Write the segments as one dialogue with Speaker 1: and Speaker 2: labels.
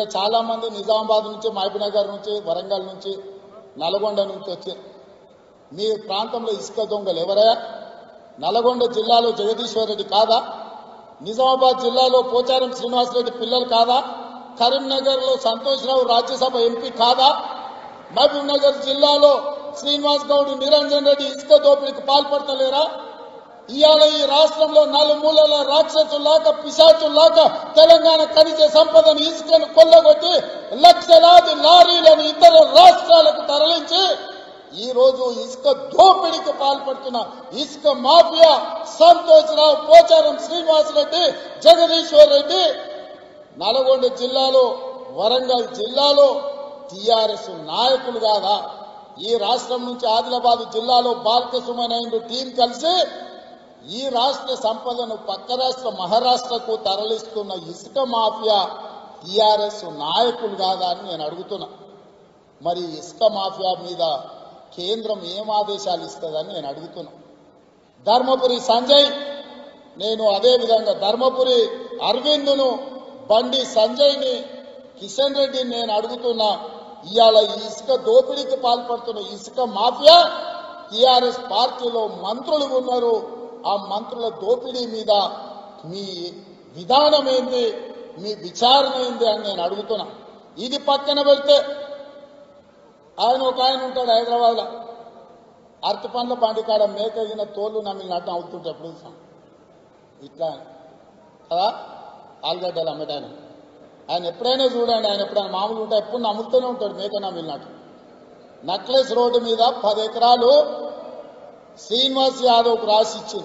Speaker 1: ఇలా చాలా మంది నిజామాబాద్ నుంచి మహబూబ్నగర్ నుంచి వరంగల్ నుంచి నల్గొండ నుంచి వచ్చారు మీ ప్రాంతంలో ఇసుక దొంగలు ఎవరయ్యా నల్గొండ జిల్లాలో జగదీశ్వర్ రెడ్డి కాదా నిజామాబాద్ జిల్లాలో పోచారం శ్రీనివాసరెడ్డి పిల్లలు కాదా కరీంనగర్ లో సంతోష్ రావు రాజ్యసభ ఎంపీ కాదా మహబూబ్ నగర్ జిల్లాలో శ్రీనివాస్ గౌడ్ నిరంజన్ రెడ్డి ఇసుక దోపిడీకి పాల్పడతలేరా ఇవాళ ఈ రాష్ట్రంలో నలుమూలల రాక్షసులాక పిశాచులాక తెలంగాణ ఖనిజ సంపదను ఇసుకను కొల్లగొట్టి లక్షలాది లారీలను ఇతర రాష్ట్రాలకు తరలించి ఈ రోజు ఇసుక దోపిడీకి పాల్పడుతున్న ఇసుక మాఫియా సంతోష్ రావు పోచారం శ్రీనివాస్ రెడ్డి జగదీశ్వర్ రెడ్డి నల్గొండ జిల్లాలో వరంగల్ జిల్లాలో టిఆర్ఎస్ నాయకులు కాదా ఈ రాష్ట్రం నుంచి ఆదిలాబాద్ జిల్లాలో బాలక సుమనైండు టీం కలిసి ఈ రాష్ట్ర సంపదను పక్క రాష్ట్ర మహారాష్ట్రకు తరలిస్తున్న ఇసుక మాఫియా టిఆర్ఎస్ నాయకులు కాదా అని నేను అడుగుతున్నా మరి ఇసుక మాఫియా మీద కేంద్రం ఏం ఆదేశాలు ఇస్తుందని నేను అడుగుతున్నా ధర్మపురి సంజయ్ నేను అదే విధంగా ధర్మపురి అరవింద్ను బండి సంజయ్ని కిషన్ రెడ్డిని నేను అడుగుతున్నా ఇవాళ ఈ ఇసుక దోపిడీకి పాల్పడుతున్న ఇసుక మాఫియా టిఆర్ఎస్ పార్టీలో మంత్రులు ఉన్నారు ఆ మంత్రుల దోపిడీ మీద మీ విధానం ఏంది మీ విచారణ ఏంది అని నేను అడుగుతున్నా ఇది పక్కన పెడితే ఆయన ఒక ఆయన ఉంటాడు హైదరాబాద్ లో అరటి పండ్ల బండి కాడ మేకగిన తోలు నమ్మినట్టు అవుతుంటే ఎప్పుడు చూసాం ఇట్లా కదా ఆలుగడ్డలు అమ్మటానికి ఆయన ఎప్పుడైనా చూడండి ఆయన ఎప్పుడైనా మామూలు ఉంటే ఎప్పుడు నమ్ముతూనే ఉంటాడు మేక నమ్మినట్టు నక్లెస్ రోడ్డు మీద పది ఎకరాలు శ్రీనివాస్ యాదవ్కు రాసి ఇచ్చింది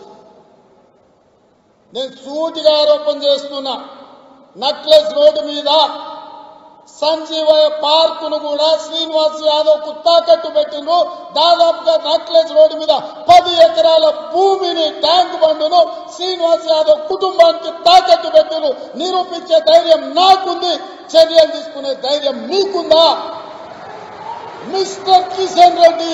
Speaker 1: నేను సూటిగా ఆరోపణ చేస్తున్నా నక్లెస్ రోడ్డు మీద సంజీవయ్య పార్కును కూడా శ్రీనివాస్ యాదవ్ కు తాకట్టు పెట్టిండ్రు దాదాపుగా నక్లెస్ రోడ్డు మీద పది ఎకరాల భూమిని ట్యాంక్ బండును శ్రీనివాస్ యాదవ్ కుటుంబానికి తాకట్టు పెట్టిండ్రు నిరూపించే ధైర్యం నాకుంది చర్యలు తీసుకునే ధైర్యం మీకుందా మిస్టర్ కిషన్ రెడ్డి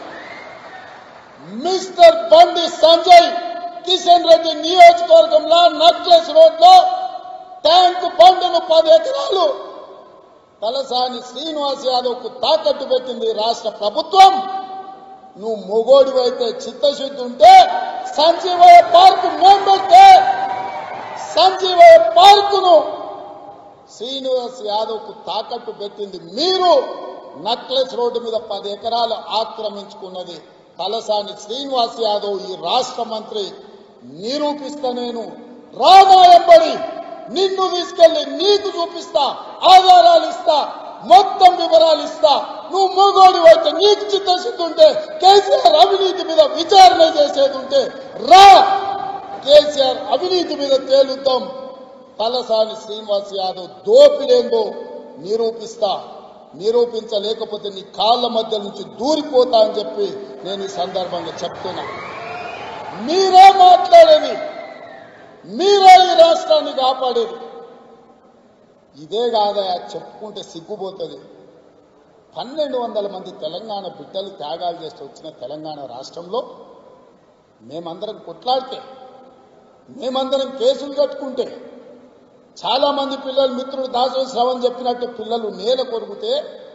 Speaker 1: మిస్టర్ బండి సంజయ్ కిషన్ రెడ్డి నియోజకవర్గంలో నక్లెస్ రోడ్ లో ట్యాంక్ బండును పది ఎకరాలు తలసాని శ్రీనివాస్ యాదవ్ కు తాకట్టు పెట్టింది రాష్ట్ర ప్రభుత్వం నువ్వు మొగోడివైతే చిత్తశుద్ధి ఉంటే సంజీవయ్య పార్కు మేము పెడితే సంజీవయ్య పార్కును శ్రీనివాస్ యాదవ్ కు తాకట్టు పెట్టింది మీరు నక్లెస్ రోడ్డు మీద పది ఎకరాలు ఆక్రమించుకున్నది తలసాని శ్రీనివాస్ యాదవ్ ఈ రాష్ట్ర మంత్రి నిరూపిస్తా నేను రామా ఎంబడి నిన్ను తీసుకెళ్లి నీకు చూపిస్తా ఆధారాలు ఇస్తా మొత్తం వివరాలు ఇస్తా నువ్వు మూగోడి అయితే నీకు చిత్తశుద్ధి ఉంటే కేసీఆర్ అవినీతి మీద విచారణ చేసేది ఉంటే రా కేసీఆర్ అవినీతి మీద తేలుద్దాం తలసాని శ్రీనివాస్ యాదవ్ దోపిడేందో నిరూపిస్తా నిరూపించలేకపోతే నీ కాళ్ళ మధ్య నుంచి దూరిపోతా అని చెప్పి నేను ఈ సందర్భంగా చెప్తున్నా మీరే మాట్లాడేది మీరే ఈ రాష్ట్రాన్ని కాపాడేది ఇదే కాదా చెప్పుకుంటే సిగ్గుపోతుంది పన్నెండు వందల మంది తెలంగాణ బిడ్డలు త్యాగాలు చేస్తూ వచ్చిన తెలంగాణ రాష్ట్రంలో మేమందరం కొట్లాడితే మేమందరం కేసులు కట్టుకుంటే చాలా మంది పిల్లలు మిత్రుడు దాసో శ్రవణ్ చెప్పినట్టు పిల్లలు నేల కొరుకుతే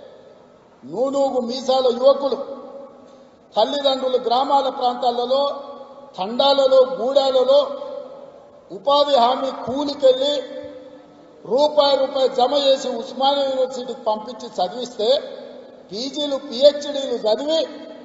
Speaker 1: నూనూగు మీసాల యువకులు తల్లిదండ్రులు గ్రామాల ప్రాంతాలలో తండాలలో గూడాలలో ఉపాధి హామీ కూలికెళ్ళి రూపాయి రూపాయి జమ చేసి ఉస్మానియా యూనివర్సిటీకి పంపించి చదివిస్తే పీజీలు పిహెచ్డీలు చదివి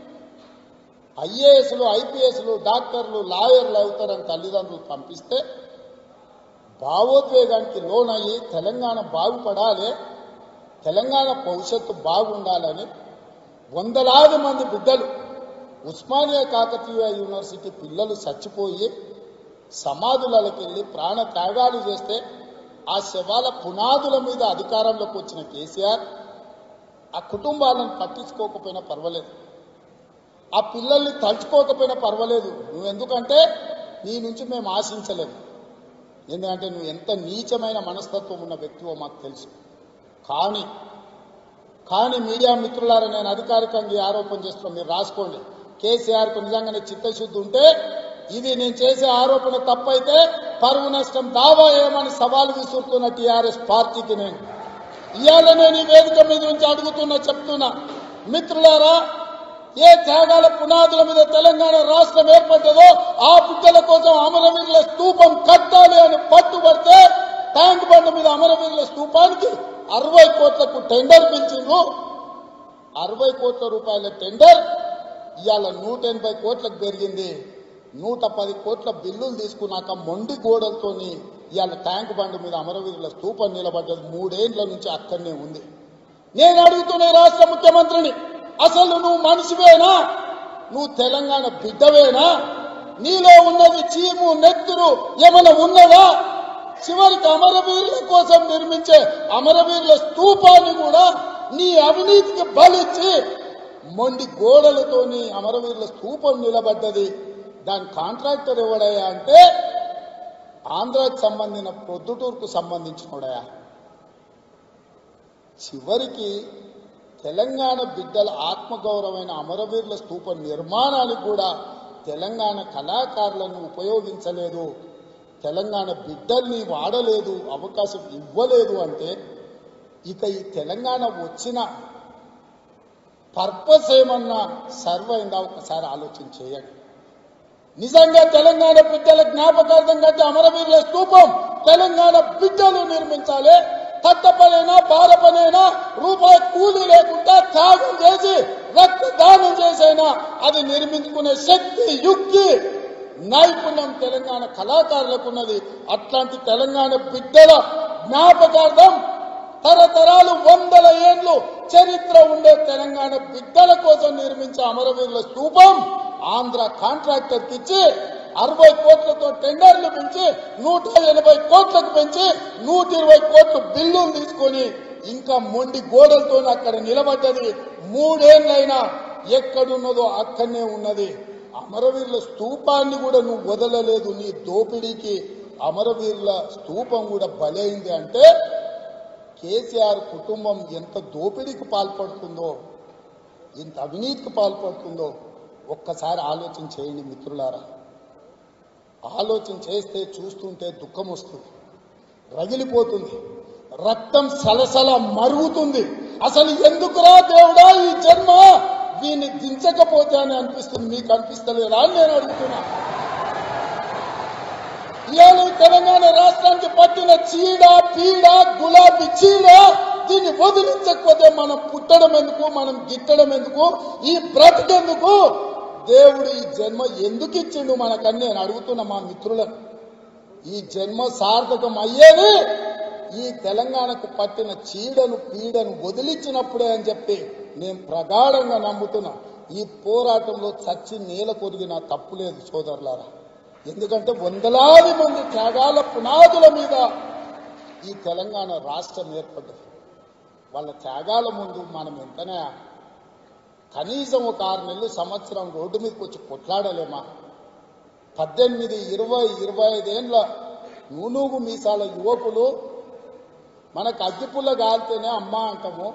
Speaker 1: ఐఏఎస్లు ఐపీఎస్లు డాక్టర్లు లాయర్లు అవుతారని తల్లిదండ్రులు పంపిస్తే భావోద్వేగానికి లోనయ్యి తెలంగాణ బాగుపడాలి తెలంగాణ భవిష్యత్తు బాగుండాలని వందలాది మంది బిడ్డలు ఉస్మానియా కాకతీయ యూనివర్సిటీ పిల్లలు చచ్చిపోయి సమాధులకి వెళ్ళి ప్రాణ త్యాగాలు చేస్తే ఆ శవాల పునాదుల మీద అధికారంలోకి వచ్చిన కేసీఆర్ ఆ కుటుంబాలను పట్టించుకోకపోయినా పర్వాలేదు ఆ పిల్లల్ని తలుచుకోకపోయినా పర్వాలేదు నువ్వు ఎందుకంటే నీ నుంచి మేము ఆశించలేము ఎందుకంటే నువ్వు ఎంత నీచమైన మనస్తత్వం ఉన్న వ్యక్తివో మాకు తెలుసు కానీ కానీ మీడియా మిత్రులారా నేను అధికారికంగా ఈ ఆరోపణ చేస్తున్నాను మీరు రాసుకోండి కేసీఆర్ కు నిజంగానే చిత్తశుద్ధి ఉంటే ఇది నేను చేసే ఆరోపణ తప్పైతే పరువు నష్టం దావా ఏమని సవాల్ విసురుతున్న టీఆర్ఎస్ పార్టీకి నేను ఇవాళ నేను ఈ వేదిక మీద నుంచి అడుగుతున్నా చెప్తున్నా మిత్రులారా ఏ త్యాగాల పునాదుల మీద తెలంగాణ రాష్ట్రం ఏర్పడ్డదో ఆ బిడ్డల కోసం అమరవీరుల స్తూపం కట్టాలి అని పట్టుబడితే ట్యాంక్ బండ్ మీద అమరవీరుల స్తూపానికి అరవై కోట్లకు టెండర్ పిలిచిండ్రు అరవై కోట్ల రూపాయల టెండర్ ఇవాళ నూట ఎనభై కోట్లకు పెరిగింది నూట పది కోట్ల బిల్లులు తీసుకున్నాక మొండి గోడలతోని ఇవాళ ట్యాంక్ బండ్ మీద అమరవీరుల స్తూపం నిలబడ్డది మూడేండ్ల నుంచి అక్కడనే ఉంది నేను అడుగుతున్న ఈ రాష్ట్ర ముఖ్యమంత్రిని అసలు నువ్వు మనిషివేనా నువ్వు తెలంగాణ బిడ్డవేనా నీలో ఉన్నది చీము నెత్తురు ఏమైనా ఉన్నదా చివరికి అమరవీరుల కోసం నిర్మించే అమరవీరుల స్తూపాన్ని కూడా నీ అవినీతికి బలిచ్చి మొండి గోడలతోని అమరవీరుల స్తూపం నిలబడ్డది దాని కాంట్రాక్టర్ ఎవడయ్యా అంటే ఆంధ్రాకి సంబంధించిన ప్రొద్దుటూరుకు సంబంధించినోడయా చివరికి తెలంగాణ బిడ్డల ఆత్మగౌరవమైన అమరవీరుల స్తూప నిర్మాణానికి కూడా తెలంగాణ కళాకారులను ఉపయోగించలేదు తెలంగాణ బిడ్డల్ని వాడలేదు అవకాశం ఇవ్వలేదు అంటే ఇక ఈ తెలంగాణ వచ్చిన పర్పస్ ఏమన్నా సర్వ్ అయిందా ఒకసారి ఆలోచన చేయండి నిజంగా తెలంగాణ బిడ్డల జ్ఞాపకార్థం కంటే అమరవీరుల స్తూపం తెలంగాణ బిడ్డలు నిర్మించాలి కట్ట పనైనా బాల పనైనా రూపాయి కూలి లేకుండా త్యాగం చేసి రక్తదానం చేసైనా అది నిర్మించుకునే శక్తి యుక్తి నైపుణ్యం తెలంగాణ కళాకారులకు ఉన్నది అట్లాంటి తెలంగాణ బిడ్డల జ్ఞాపకార్థం తరతరాలు వందల ఏండ్లు చరిత్ర ఉండే తెలంగాణ బిడ్డల కోసం నిర్మించే అమరవీరుల స్తూపం ఆంధ్ర కాంట్రాక్టర్ కి ఇచ్చి అరవై కోట్లతో టెండర్లు పెంచి నూట ఎనభై కోట్లకు పెంచి నూట ఇరవై కోట్ల బిల్లులు తీసుకొని ఇంకా మొండి గోడలతో అక్కడ నిలబడ్డది మూడేళ్లైనా ఎక్కడున్నదో అక్కడనే ఉన్నది అమరవీరుల స్తూపాన్ని కూడా నువ్వు వదలలేదు నీ దోపిడీకి అమరవీరుల స్తూపం కూడా బలైంది అంటే కేసీఆర్ కుటుంబం ఎంత దోపిడీకి పాల్పడుతుందో ఎంత అవినీతికి పాల్పడుతుందో ఒక్కసారి ఆలోచన చేయండి మిత్రులారా ఆలోచన చేస్తే చూస్తుంటే దుఃఖం వస్తుంది రగిలిపోతుంది రక్తం సలసల మరుగుతుంది అసలు ఎందుకురా దేవుడా ఈ జన్మ దీన్ని దించకపోతే అని అనిపిస్తుంది మీకు అనిపిస్తలేదా అని నేను అడుగుతున్నా ఇవాళ ఈ తెలంగాణ రాష్ట్రానికి పట్టిన చీడ పీడ గులాబీ చీడ దీన్ని వదిలించకపోతే మనం పుట్టడం ఎందుకు మనం గిట్టడం ఎందుకు ఈ బ్రతికెందుకు దేవుడు ఈ జన్మ ఎందుకు ఇచ్చిండు మనకని నేను అడుగుతున్నా మా మిత్రులను ఈ జన్మ సార్థకం అయ్యేది ఈ తెలంగాణకు పట్టిన చీడను పీడను వదిలించినప్పుడే అని చెప్పి నేను ప్రగాఢంగా నమ్ముతున్నా ఈ పోరాటంలో చచ్చి నేల కొరిగిన తప్పు లేదు సోదరులారా ఎందుకంటే వందలాది మంది త్యాగాల పునాదుల మీద ఈ తెలంగాణ రాష్ట్రం ఏర్పడ్డది వాళ్ళ త్యాగాల ముందు మనం ఎంతనే కనీసం ఒక ఆరు నెలలు సంవత్సరం రోడ్డు మీదకి వచ్చి కొట్లాడలేమా పద్దెనిమిది ఇరవై ఇరవై ఐదేండ్ల నూనూగు మీసాల యువకులు మనకు అగ్గిపుల్ల కాలితేనే అమ్మ అంటాము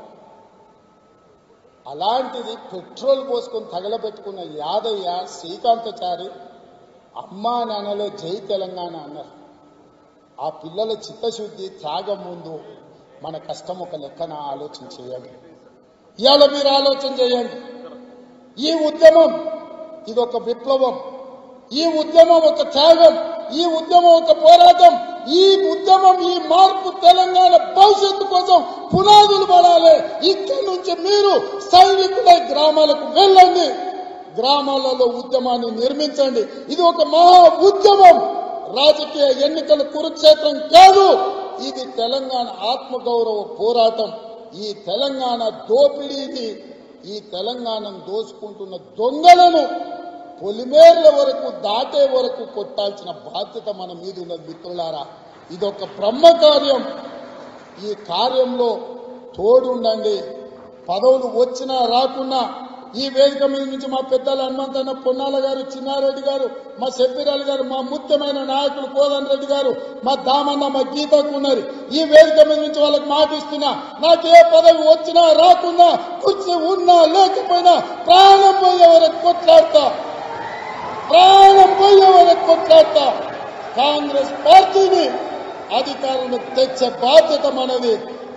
Speaker 1: అలాంటిది పెట్రోల్ పోసుకొని తగలబెట్టుకున్న యాదయ్య శ్రీకాంతచారి అమ్మా నాన్నలో జై తెలంగాణ అన్నారు ఆ పిల్లల చిత్తశుద్ధి త్యాగం ముందు మన కష్టం ఒక లెక్కన ఆలోచన చేయండి ఇవాళ మీరు ఆలోచన చేయండి ఈ ఉద్యమం ఇది ఒక విప్లవం ఈ ఉద్యమం ఒక త్యాగం ఈ ఉద్యమం ఒక పోరాటం ఈ ఉద్యమం ఈ మార్పు తెలంగాణ భవిష్యత్తు కోసం పునాదులు పడాలి ఇక్కడి నుంచి మీరు సైనికులై గ్రామాలకు వెళ్ళండి గ్రామాలలో ఉద్యమాన్ని నిర్మించండి ఇది ఒక మహా ఉద్యమం రాజకీయ ఎన్నికల కురుక్షేత్రం కాదు ఇది తెలంగాణ ఆత్మగౌరవ పోరాటం ఈ తెలంగాణ దోపిడీని ఈ తెలంగాణను దోచుకుంటున్న దొంగలను పొలిమేర్ల వరకు దాటే వరకు కొట్టాల్సిన బాధ్యత మన మీద ఉన్నది మిత్రులారా ఇది ఒక బ్రహ్మ కార్యం ఈ కార్యంలో తోడుండండి పదవులు వచ్చినా రాకున్నా ఈ వేదిక మీద నుంచి మా పెద్దలు హనుమంతన్న పొన్నాల గారు చిన్నారెడ్డి గారు మా సెప్పిరాలు గారు మా ముఖ్యమైన నాయకులు కోదన్ రెడ్డి గారు మా దామన్న మా గీతకు ఉన్నారు ఈ వేదిక మీద నుంచి వాళ్ళకి మాటిస్తున్నా నాకు ఏ పదవి వచ్చినా రాకున్నా కుర్చీ ఉన్నా లేకపోయినా ప్రాణం పోయే వరకు కొట్లాడతా ప్రాణం పోయే వరకు కొట్లాడతా కాంగ్రెస్ పార్టీని అధికారంలో తెచ్చే బాధ్యత మనది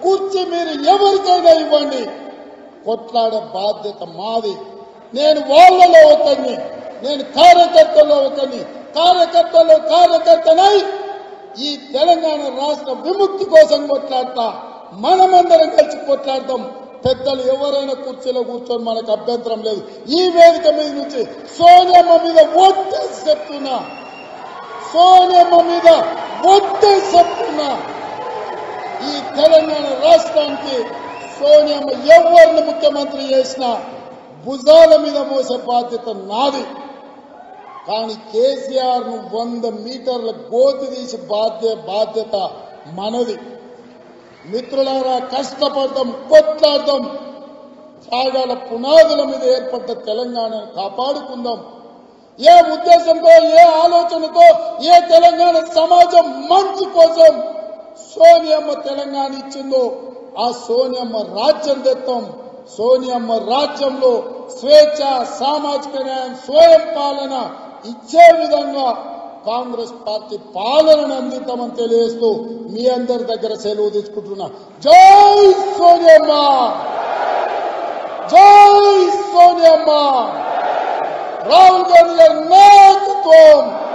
Speaker 1: కుర్చీ మీరు ఎవరికైనా ఇవ్వండి కొట్లాడే బాధ్యత మాది నేను వాళ్ళలో ఒకరిని నేను కార్యకర్తల్లో ఒకరిని కార్యకర్తలో కార్యకర్తనై ఈ తెలంగాణ రాష్ట్ర విముక్తి కోసం కొట్లాడతా మనమందరం కలిసి కొట్లాడతాం పెద్దలు ఎవరైనా కుర్చీలో కూర్చొని మనకు అభ్యంతరం లేదు ఈ వేదిక మీద నుంచి సోనియమ్మ మీద ఒట్టేసి చెప్తున్నా సోనియమ్మ మీద ఒట్టేసి చెప్తున్నా ఈ తెలంగాణ రాష్ట్రానికి సోనియమ్మ ఎవరిని ముఖ్యమంత్రి చేసినా భుజాల మీద మోసే బాధ్యత నాది కానీ కేసీఆర్ ను వంద మీటర్ల గోతి తీసి బాధ్య బాధ్యత మనది మిత్రులారా కష్టపడదాం కొట్లాడదాం త్యాగాల పునాదుల మీద ఏర్పడ్డ తెలంగాణను కాపాడుకుందాం ఏ ఉద్దేశంతో ఏ ఆలోచనతో ఏ తెలంగాణ సమాజం మంచి కోసం సోనియమ్మ తెలంగాణ ఇచ్చిందో ఆ సోనియమ్మ రాజ్యం తెత్తాం సోనియమ్మ రాజ్యంలో స్వేచ్ఛ సామాజిక న్యాయం స్వయం పాలన ఇచ్చే విధంగా కాంగ్రెస్ పార్టీ పాలనను అందిద్దామని తెలియజేస్తూ మీ అందరి దగ్గర సెలవు తీసుకుంటున్నా జై సోనియమ్మ జై సోనియమ్మ రాహుల్ గాంధీ గారి నాయకత్వం